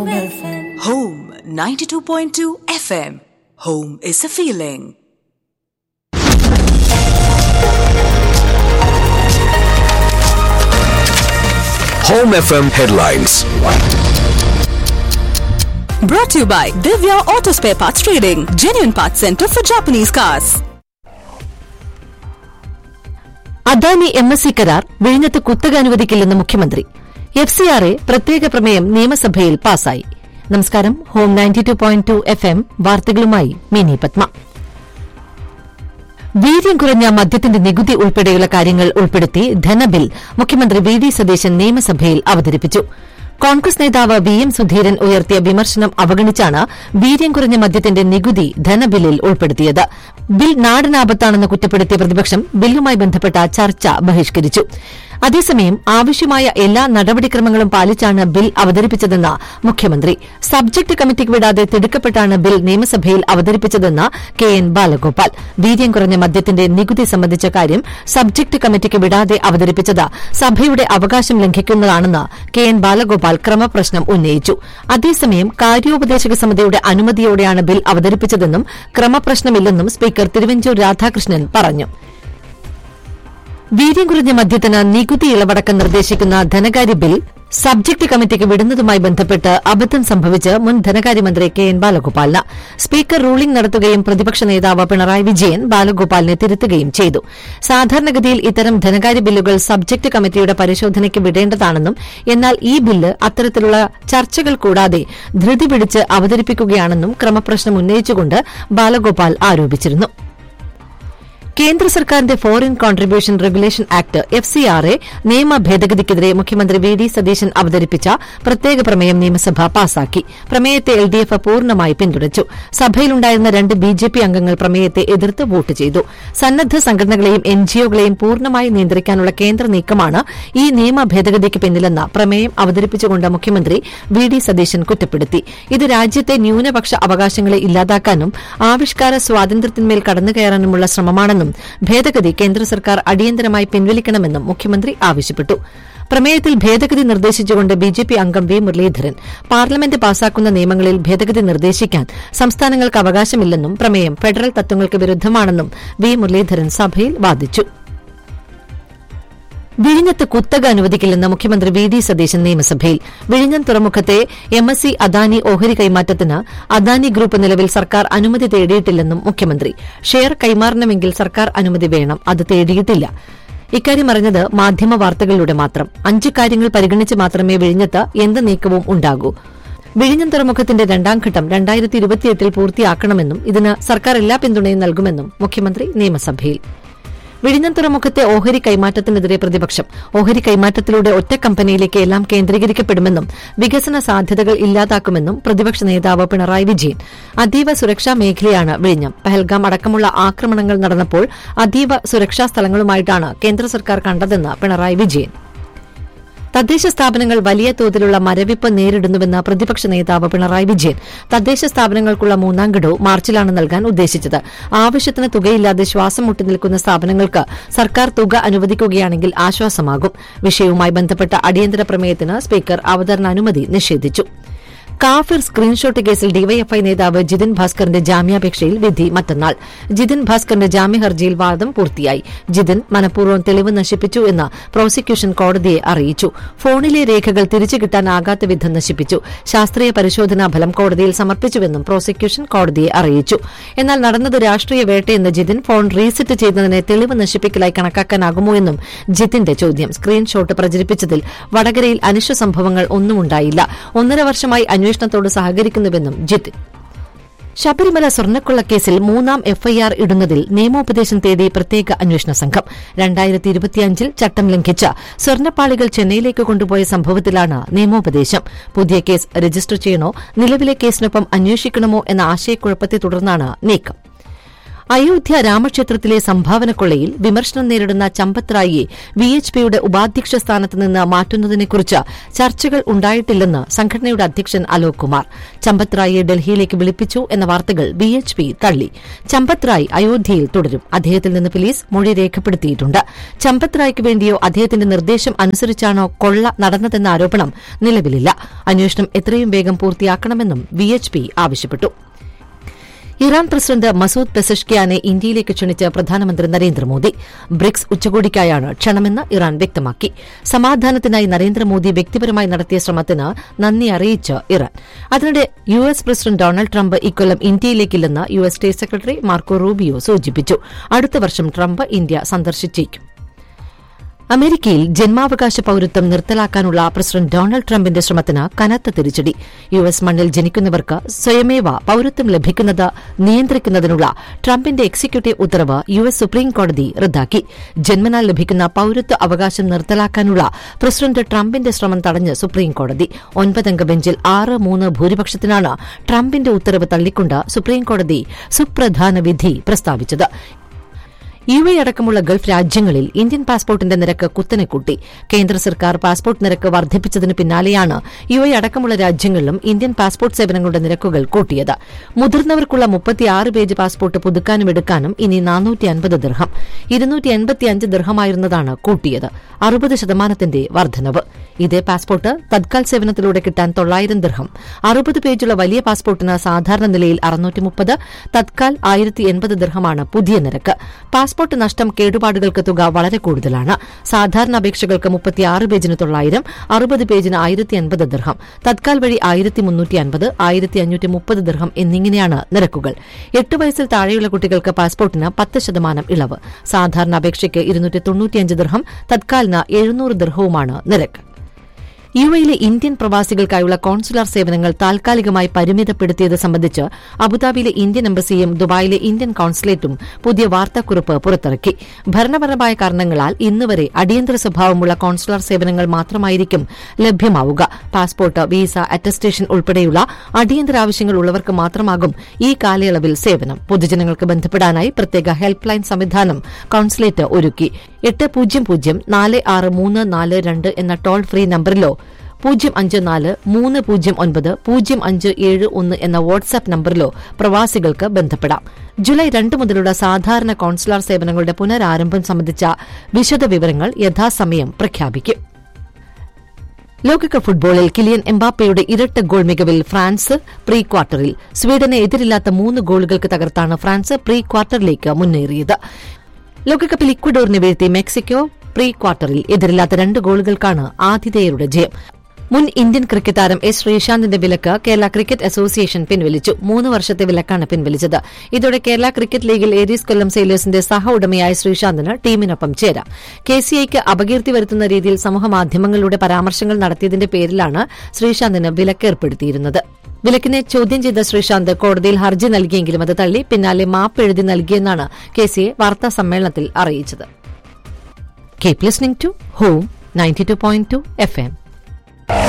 Home FM. Home 92.2 FM. Home is a feeling. Home FM headlines. Brought to you by Divya Auto Spare Parts Trading, genuine parts center for Japanese cars. Adani M S C കരാർ വിഴിഞ്ഞത്ത് കുത്തക അനുവദിക്കില്ലെന്ന് മുഖ്യമന്ത്രി F C R A പ്രത്യേക പ്രമേയം നിയമസഭയിൽ പാസായി നമസ്കാരം home ninety two point two F M വാർത്തകളുമായി മിനി പത്മ വീര്യം കുറഞ്ഞ മദ്യത്തിന്റെ നികുതി ഉൾപ്പെടെയുള്ള കാര്യങ്ങൾ ഉൾപ്പെടുത്തി ധനബിൽ മുഖ്യമന്ത്രി വി ഡി സതീശൻ നിയമസഭയിൽ അവതരിപ്പിച്ചു കോൺഗ്രസ് നേതാവ് വി എം സുധീരൻ ഉയർത്തിയ വിമർശനം അവഗണിച്ചാണ് വീര്യം കുറഞ്ഞ മദ്യത്തിന്റെ നികുതി ധനബില്ലിൽ ഉൾപ്പെടുത്തിയത് ബിൽ നാടിനാപത്താണെന്ന് കുറ്റപ്പെടുത്തിയ പ്രതിപക്ഷം ബില്ലുമായി ബന്ധപ്പെട്ട ചർച്ച ബഹിഷ്കരിച്ചു അതേസമയം ആവശ്യമായ എല്ലാ നടപടിക്രമങ്ങളും പാലിച്ചാണ് ബിൽ അവതരിപ്പിച്ചതെന്ന് മുഖ്യമന്ത്രി സബ്ജക്ട് കമ്മിറ്റിക്ക് വിടാതെ തിടുക്കപ്പെട്ടാണ് ബിൽ നിയമസഭയിൽ അവതരിപ്പിച്ചതെന്ന് കെ എൻ ബാലഗോപാൽ വീര്യം കുറഞ്ഞ മദ്യത്തിന്റെ നികുതി സംബന്ധിച്ച കാര്യം സബ്ജക്ട് കമ്മിറ്റിക്ക് വിടാതെ അവതരിപ്പിച്ചത് സഭയുടെ അവകാശം ലംഘിക്കുന്നതാണെന്ന് കെ എൻ ബാലഗോപാൽ ക്രമപ്രശ്നം ഉന്നയിച്ചു അതേസമയം കാര്യോപദേശക സമിതിയുടെ അനുമതിയോടെയാണ് ബിൽ അവതരിപ്പിച്ചതെന്നും ക്രമപ്രശ്നമില്ലെന്നും സ്പീക്കർ തിരുവഞ്ചൂർ രാധാകൃഷ്ണൻ പറഞ്ഞു വീര്യം കുറഞ്ഞ മദ്യത്തിന് നികുതി ഇളവടക്കം നിർദ്ദേശിക്കുന്ന ധനകാര്യ ബിൽ സബ്ജക്ട് കമ്മിറ്റിക്ക് വിടുന്നതുമായി ബന്ധപ്പെട്ട് അബദ്ധം സംഭവിച്ച് മുൻ ധനകാര്യമന്ത്രി കെ എൻ ബാലഗോപാലിന് സ്പീക്കർ റൂളിംഗ് നടത്തുകയും പ്രതിപക്ഷ നേതാവ് പിണറായി വിജയൻ ബാലഗോപാലിനെ തിരുത്തുകയും ചെയ്തു സാധാരണഗതിയിൽ ഇത്തരം ധനകാര്യ ബില്ലുകൾ സബ്ജക്ട് കമ്മിറ്റിയുടെ പരിശോധനയ്ക്ക് വിടേണ്ടതാണെന്നും എന്നാൽ ഈ ബില്ല് അത്തരത്തിലുള്ള ചർച്ചകൾ കൂടാതെ ധൃതി പിടിച്ച് അവതരിപ്പിക്കുകയാണെന്നും ക്രമപ്രശ്നം ഉന്നയിച്ചുകൊണ്ട് ബാലഗോപാൽ ആരോപിച്ചിരുന്നു കേന്ദ്ര സർക്കാരിന്റെ foreign contribution regulation act F C R A നിയമ ഭേദഗതിക്കെതിരെ മുഖ്യമന്ത്രി വി ഡി സതീശൻ അവതരിപ്പിച്ച പ്രത്യേക പ്രമേയം നിയമസഭ പാസാക്കി പ്രമേയത്തെ എൽ ഡി എഫ് പൂർണ്ണമായി പിന്തുണച്ചു സഭയിലുണ്ടായിരുന്ന രണ്ട് ബി ജെ പി അംഗങ്ങൾ പ്രമേയത്തെ എതിർത്ത് വോട്ട് ചെയ്തു സന്നദ്ധ സംഘടനകളെയും എൻ ജിഒകളെയും പൂർണ്ണമായി നിയന്ത്രിക്കാനുള്ള കേന്ദ്ര നീക്കമാണ് ഈ നിയമ ഭേദഗതിക്ക് പിന്നിലെന്ന് പ്രമേയം അവതരിപ്പിച്ചുകൊണ്ട് മുഖ്യമന്ത്രി വി ഡി സതീശൻ കുറ്റപ്പെടുത്തി ഇത് രാജ്യത്തെ ന്യൂനപക്ഷ അവകാശങ്ങളെ ഇല്ലാതാക്കാനും ആവിഷ്കാര സ്വാതന്ത്ര്യത്തിന്മേൽ കടന്നുകയറാനുമുള്ള ശ്രമമാണെന്നും ഭേദഗതി കേന്ദ്ര സർക്കാർ അടിയന്തരമായി പിൻവലിക്കണമെന്നും മുഖ്യമന്ത്രി ആവശ്യപ്പെട്ടു പ്രമേയത്തിൽ ഭേദഗതി നിർദ്ദേശിച്ചുകൊണ്ട് ബിജെപി അംഗം വി മുരളീധരൻ പാർലമെന്റ് പാസാക്കുന്ന നിയമങ്ങളിൽ ഭേദഗതി നിർദ്ദേശിക്കാൻ സംസ്ഥാനങ്ങൾക്ക് അവകാശമില്ലെന്നും പ്രമേയം ഫെഡറൽ തത്വങ്ങൾക്ക് വിരുദ്ധമാണെന്നും വി മുരളീധരൻ സഭയിൽ വാദിച്ചു വിഴിഞ്ഞത്ത് കുത്തക അനുവദിക്കില്ലെന്ന് മുഖ്യമന്ത്രി വി ഡി സതീശൻ നിയമസഭയിൽ വിഴിഞ്ഞം തുറമുഖത്തെ എം എസ് സി അദാനി ഓഹരി കൈമാറ്റത്തിന് അദാനി ഗ്രൂപ്പ് നിലവിൽ സർക്കാർ അനുമതി തേടിയിട്ടില്ലെന്നും മുഖ്യമന്ത്രി ഷെയർ കൈമാറണമെങ്കിൽ സർക്കാർ അനുമതി വേണം അത് തേടിയിട്ടില്ല ഇക്കാര്യം അറിഞ്ഞത് മാധ്യമ വാർത്തകളിലൂടെ മാത്രം അഞ്ച് കാര്യങ്ങൾ പരിഗണിച്ച് മാത്രമേ വിഴിഞ്ഞത്ത് എന്ത് നീക്കവും ഉണ്ടാകൂ വിഴിഞ്ഞം തുറമുഖത്തിന്റെ രണ്ടാം ഘട്ടം രണ്ടായിരത്തി ഇരുപത്തിയെട്ടിൽ പൂർത്തിയാക്കണമെന്നും ഇതിന് സർക്കാർ എല്ലാ പിന്തുണയും നൽകുമെന്നും മുഖ്യമന്ത്രി നിയമസഭയിൽ വിഴിഞ്ഞം തുറമുഖത്തെ ഓഹരി കൈമാറ്റത്തിനെതിരെ പ്രതിപക്ഷം ഓഹരി കൈമാറ്റത്തിലൂടെ ഒറ്റ കമ്പനിയിലേക്ക് എല്ലാം കേന്ദ്രീകരിക്കപ്പെടുമെന്നും വികസന സാധ്യതകൾ ഇല്ലാതാക്കുമെന്നും പ്രതിപക്ഷ നേതാവ് പിണറായി വിജയൻ അതീവ സുരക്ഷാ മേഖലയാണ് വിഴിഞ്ഞം പഹൽഗാം അടക്കമുള്ള ആക്രമണങ്ങൾ നടന്നപ്പോൾ അതീവ സുരക്ഷാ സ്ഥലങ്ങളുമായിട്ടാണ് കേന്ദ്ര സർക്കാർ കണ്ടതെന്ന് പിണറായി വിജയൻ തദ്ദേശ സ്ഥാപനങ്ങൾ വലിയ തോതിലുള്ള മരവിപ്പ് നേരിടുന്നുവെന്ന് പ്രതിപക്ഷ നേതാവ് പിണറായി വിജയൻ തദ്ദേശ സ്ഥാപനങ്ങൾക്കുള്ള മൂന്നാം ഗഡു മാർച്ചിലാണ് നൽകാൻ ഉദ്ദേശിച്ചത് ആവശ്യത്തിന് തുകയില്ലാതെ ശ്വാസം മുട്ടിനിൽക്കുന്ന സ്ഥാപനങ്ങൾക്ക് സർക്കാർ തുക അനുവദിക്കുകയാണെങ്കിൽ ആശ്വാസമാകും വിഷയവുമായി ബന്ധപ്പെട്ട അടിയന്തര പ്രമേയത്തിന് സ്പീക്കർ അവതരണാനുമതി നിഷേധിച്ചു കാഫിർ സ്ക്രീൻഷോട്ട് കേസിൽ ഡിവൈഎഫ്ഐ നേതാവ് ജിതിൻ ഭാസ്കറിന്റെ ജാമ്യാപേക്ഷയിൽ വിധി മറ്റന്നാൾ ജിതിൻ ഭാസ്കറിന്റെ ജാമ്യ ഹർജിയിൽ വാദം പൂർത്തിയായി ജിതിൻ മനഃപൂർവ്വം തെളിവ് നശിപ്പിച്ചു എന്ന് പ്രോസിക്യൂഷൻ കോടതിയെ അറിയിച്ചു ഫോണിലെ രേഖകൾ തിരിച്ചു കിട്ടാനാകാത്ത വിധം നശിപ്പിച്ചു ശാസ്ത്രീയ പരിശോധനാ ഫലം കോടതിയിൽ സമർപ്പിച്ചുവെന്നും പ്രോസിക്യൂഷൻ കോടതിയെ അറിയിച്ചു എന്നാൽ നടന്നത് രാഷ്ട്രീയ വേട്ടയെന്ന് ജിതിൻ ഫോൺ റീസെറ്റ് ചെയ്തതിനെ തെളിവ് നശിപ്പിക്കലായി കണക്കാക്കാനാകുമോ എന്നും ജിതിന്റെ ചോദ്യം സ്ക്രീൻഷോട്ട് പ്രചരിപ്പിച്ചതിൽ വടകരയിൽ അനിഷ്ട സംഭവങ്ങൾ ഒന്നും ഉണ്ടായില്ല ഒന്നര വർഷമായി അന്വേഷണത്തോട് സഹകരിക്കുന്നുവെന്നും ജിതിൻ ശബരിമല സ്വർണ്ണക്കൊള്ളക്കേസിൽ മൂന്നാം എഫ്ഐആർ ഇടുന്നതിൽ നിയമോപദേശം തേടി പ്രത്യേക അന്വേഷണ സംഘം രണ്ടായിരത്തി ഇരുപത്തിയഞ്ചിൽ ചട്ടം ലംഘിച്ച സ്വർണ്ണപ്പാളികൾ ചെന്നൈയിലേക്ക് കൊണ്ടുപോയ സംഭവത്തിലാണ് നിയമോപദേശം പുതിയ കേസ് രജിസ്റ്റർ ചെയ്യണോ നിലവിലെ കേസിനൊപ്പം അന്വേഷിക്കണമോ എന്ന ആശയക്കുഴപ്പത്തെ തുടർന്നാണ് നീക്കം അയോധ്യ രാമക്ഷേത്രത്തിലെ സംഭാവന കൊള്ളയിൽ വിമർശനം നേരിടുന്ന ചമ്പത് റായിയെ വി എച്ച് പിയുടെ ഉപാധ്യക്ഷ സ്ഥാനത്ത് നിന്ന് മാറ്റുന്നതിനെക്കുറിച്ച് ചർച്ചകൾ ഉണ്ടായിട്ടില്ലെന്ന് സംഘടനയുടെ അധ്യക്ഷൻ അലോക് കുമാർ ചമ്പത് റായിയെ ഡൽഹിയിലേക്ക് വിളിപ്പിച്ചു എന്ന വാർത്തകൾ വി എച്ച് പി തള്ളി ചമ്പത് റായ് അയോധ്യയിൽ തുടരും അദ്ദേഹത്തിൽ നിന്ന് പോലീസ് മൊഴി രേഖപ്പെടുത്തിയിട്ടുണ്ട് ചമ്പത് റായ്ക്ക് വേണ്ടിയോ അദ്ദേഹത്തിന്റെ നിർദ്ദേശം അനുസരിച്ചാണോ കൊള്ള നടന്നതെന്ന ആരോപണം നിലവിലില്ല അന്വേഷണം എത്രയും വേഗം പൂർത്തിയാക്കണമെന്നും വി എച്ച് പി ആവശ്യപ്പെട്ടു ഇറാൻ പ്രസിഡന്റ് മസൂദ് പെസഷ്കിയാനെ ഇന്ത്യയിലേക്ക് ക്ഷണിച്ച് പ്രധാനമന്ത്രി നരേന്ദ്രമോദി ബ്രിക്സ് ഉച്ചകോടിക്കായാണ് ക്ഷണമെന്ന് ഇറാൻ വ്യക്തമാക്കി സമാധാനത്തിനായി നരേന്ദ്രമോദി വ്യക്തിപരമായി നടത്തിയ ശ്രമത്തിന് നന്ദി അറിയിച്ച് ഇറാൻ അതിനിടെ U S president Donald Trump ഇക്കൊല്ലം ഇന്ത്യയിലേക്കില്ലെന്ന് U S state secretary Marco Rubio സൂചിപ്പിച്ചു അടുത്ത വർഷം ട്രംപ് ഇന്ത്യ സന്ദർശിച്ചേക്കും അമേരിക്കയിൽ ജന്മാവകാശ പൌരത്വം നിർത്തലാക്കാനുള്ള പ്രസിഡന്റ് ഡൊണാൾഡ് ട്രംപിന്റെ ശ്രമത്തിന് കനത്ത തിരിച്ചടി യു എസ് മണ്ണിൽ ജനിക്കുന്നവർക്ക് സ്വയമേവ പൌരത്വം ലഭിക്കുന്നത് നിയന്ത്രിക്കുന്നതിനുള്ള ട്രംപിന്റെ എക്സിക്യൂട്ടീവ് ഉത്തരവ് യു എസ് സുപ്രീം കോടതി റദ്ദാക്കി ജന്മനാൽ ലഭിക്കുന്ന പൌരത്വ അവകാശം നിർത്തലാക്കാനുള്ള പ്രസിഡന്റ് ട്രംപിന്റെ ശ്രമം തടഞ്ഞ് സുപ്രീം കോടതി ഒൻപതംഗ ബെഞ്ചിൽ ആറ് മൂന്ന് ഭൂരിപക്ഷത്തിനാണ് ട്രംപിന്റെ ഉത്തരവ് തള്ളിക്കൊണ്ട് സുപ്രീം കോടതി സുപ്രധാന വിധി പ്രസ്താവിച്ചത് യു എ അടക്കമുള്ള ഗൾഫ് രാജ്യങ്ങളിൽ ഇന്ത്യൻ പാസ്പോർട്ടിന്റെ നിരക്ക് കുത്തനെ കൂട്ടി കേന്ദ്ര സർക്കാർ പാസ്പോർട്ട് നിരക്ക് വർദ്ധിപ്പിച്ചതിന് പിന്നാലെയാണ് യു എ അടക്കമുള്ള രാജ്യങ്ങളിലും ഇന്ത്യൻ പാസ്പോർട്ട് സേവനങ്ങളുടെ നിരക്കുകൾ കൂട്ടിയത് മുതിർന്നവർക്കുള്ള മുപ്പത്തിയാറ് പേജ് പാസ്പോർട്ട് പുതുക്കാനും എടുക്കാനും ഇനി നാനൂറ്റി അൻപത് ദിർഹം ഇരുന്നൂറ്റി എൺപത്തിയഞ്ച് ദിർഹമായിരുന്നതാണ് കൂട്ടിയത് അറുപത് ശതമാനത്തിന്റെ വർധനവ് ഇതേ പാസ്പോർട്ട് തത്കാൽ സേവനത്തിലൂടെ കിട്ടാൻ തൊള്ളായിരം ദിർഹം അറുപത് പേജുള്ള വലിയ പാസ്പോർട്ടിന് സാധാരണ നിലയിൽ അറുന്നൂറ്റി മുപ്പത് തത്കാൽ ആയിരത്തി എൺപത് ദിർഹമാണ് പുതിയ നിരക്ക് പാസ്പോർട്ട് നഷ്ടം കേടുപാടുകൾക്ക് തുക വളരെ കൂടുതലാണ് സാധാരണ അപേക്ഷകൾക്ക് മുപ്പത്തിയാറ് പേജിന് തൊള്ളായിരം അറുപത് പേജിന് ആയിരത്തി എൺപത് ദിർഹം തത്കാൽ വഴി ആയിരത്തി മുന്നൂറ്റി അൻപത് ആയിരത്തി അഞ്ഞൂറ്റി മുപ്പത് ദിർഹം എന്നിങ്ങനെയാണ് നിരക്കുകൾ എട്ട് വയസ്സിൽ താഴെയുള്ള കുട്ടികൾക്ക് പാസ്പോർട്ടിന് പത്ത് ശതമാനം ഇളവ് സാധാരണ അപേക്ഷയ്ക്ക് ഇരുന്നൂറ്റി തൊണ്ണൂറ്റിയഞ്ച് ദിർഹം തത്കാലിന് എഴുന്നൂറ് ദിർഹവുമാണ് നിരക്ക് യു എയിലെ ഇന്ത്യൻ പ്രവാസികൾക്കായുള്ള കോൺസുലർ സേവനങ്ങൾ താൽക്കാലികമായി പരിമിതപ്പെടുത്തിയത് സംബന്ധിച്ച് അബുദാബിയിലെ ഇന്ത്യൻ എംബസിയും ദുബായിലെ ഇന്ത്യൻ കോൺസുലേറ്റും പുതിയ വാർത്താക്കുറിപ്പ് പുറത്തിറക്കി ഭരണപരമായ കാരണങ്ങളാൽ ഇന്നുവരെ അടിയന്തര സ്വഭാവമുള്ള കോൺസുലർ സേവനങ്ങൾ മാത്രമായിരിക്കും ലഭ്യമാവുക പാസ്പോർട്ട് വീസ അറ്റസ്റ്റേഷൻ ഉൾപ്പെടെയുള്ള അടിയന്തര ആവശ്യങ്ങൾ ഉള്ളവർക്ക് മാത്രമാകും ഈ കാലയളവിൽ സേവനം പൊതുജനങ്ങൾക്ക് ബന്ധപ്പെടാനായി പ്രത്യേക ഹെൽപ്പ് ലൈൻ സംവിധാനം കോൺസുലേറ്റ് ഒരുക്കി എട്ട് പൂജ്യം പൂജ്യം നാല് ആറ് മൂന്ന് നാല് രണ്ട് എന്ന ടോൾ ഫ്രീ നമ്പറിലോ പൂജ്യം അഞ്ച് നാല് മൂന്ന് പൂജ്യം ഒൻപത് പൂജ്യം അഞ്ച് ഏഴ് ഒന്ന് എന്ന വാട്സാപ്പ് നമ്പറിലോ പ്രവാസികൾക്ക് ബന്ധപ്പെടാം ജൂലൈ രണ്ട് മുതലുള്ള സാധാരണ കോൺസുലർ സേവനങ്ങളുടെ പുനരാരംഭം സംബന്ധിച്ച വിശദവിവരങ്ങൾ യഥാസമയം പ്രഖ്യാപിക്കും ലോകകപ്പ് ഫുട്ബോളിൽ കിലിയൻ എംബാപ്പയുടെ ഇരട്ട ഗോൾ മികവിൽ ഫ്രാൻസ് പ്രീ ക്വാർട്ടറിൽ സ്വീഡനെ എതിരില്ലാത്ത മൂന്ന് ഗോളുകൾക്ക് തകർത്താണ് ഫ്രാൻസ് പ്രീ ക്വാർട്ടറിലേക്ക് മുന്നേറിയത് ലോകകപ്പിൽ ഇക്വഡോറിനെ വീഴ്ത്തി മെക്സിക്കോ പ്രീ ക്വാർട്ടറിൽ എതിരില്ലാത്ത രണ്ട് ഗോളുകൾക്കാണ് ആതിഥേയരുടെ ജയം മുൻ ഇന്ത്യൻ ക്രിക്കറ്റ് താരം എസ് ശ്രീശാന്തിന്റെ വിലക്ക് കേരള ക്രിക്കറ്റ് അസോസിയേഷൻ പിൻവലിച്ചു മൂന്ന് വർഷത്തെ വിലക്കാണ് പിൻവലിച്ചത് ഇതോടെ കേരള ക്രിക്കറ്റ് ലീഗിൽ ഏരീസ് കൊല്ലം സെയിലേഴ്സിന്റെ സഹ ഉടമയായ ശ്രീശാന്തിന് ടീമിനൊപ്പം ചേരാം കെസിഐക്ക് അപകീർത്തി വരുത്തുന്ന രീതിയിൽ സമൂഹമാധ്യമങ്ങളിലൂടെ പരാമർശങ്ങൾ നടത്തിയതിന്റെ പേരിലാണ് ശ്രീശാന്തിന് വിലക്കേർപ്പെടുത്തിയിരുന്നത് വിലക്കിനെ ചോദ്യം ചെയ്ത ശ്രീശാന്ത് കോടതിയിൽ ഹർജി നൽകിയെങ്കിലും അത് തള്ളി പിന്നാലെ മാപ്പ് എഴുതി നൽകിയെന്നാണ് കെസിയെ വാർത്താ സമ്മേളനത്തിൽ അറിയിച്ചത് keep listening to home ninety two point two F M